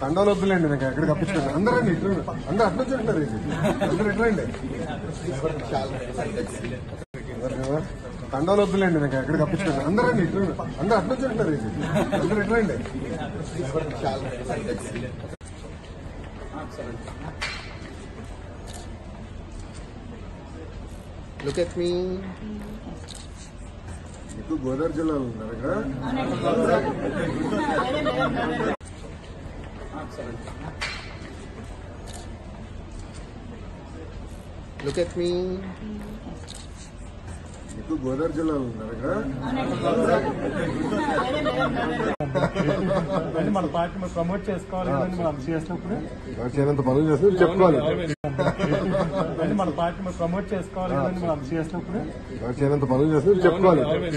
తండాలు వద్దులేండి నాకు ఎక్కడికి అప్పించుకోండి అందరూ రండి ఇటు రండి. అందరూ అటు నుంచి ఉంటారు ఇది అందరూ ఇటు రండి తండాలు వద్దులేండి నాకు ఎక్కడికి అప్పించుకోండి అందరూ రండి ఇటు రండి. అందరూ అటు నుంచి ఉంటారు ఇది అందరూ ఇటు రండి లుక్ ఎట్ మీ మీకు గోదావరి జిల్లాలో ఉన్నారు ఇక్కడ లుక్ ఎట్ మీ మీకు గోదావరి జిల్లాలో ఉన్నారు ఇక్కడ అంటే మన పార్టీ మనం ప్రమోట్ చేసుకోవాలి కదండి మనం చేసినప్పుడు నాకు చేయనంత పనులు చేస్తే చెప్పుకోవాలి అంటే మన పార్టీ మనం ప్రమోట్ చేసుకోవాలి కదండి మనం చేసినప్పుడు నాకు చేయనంత పనులు చేస్తే చెప్పుకోవాలి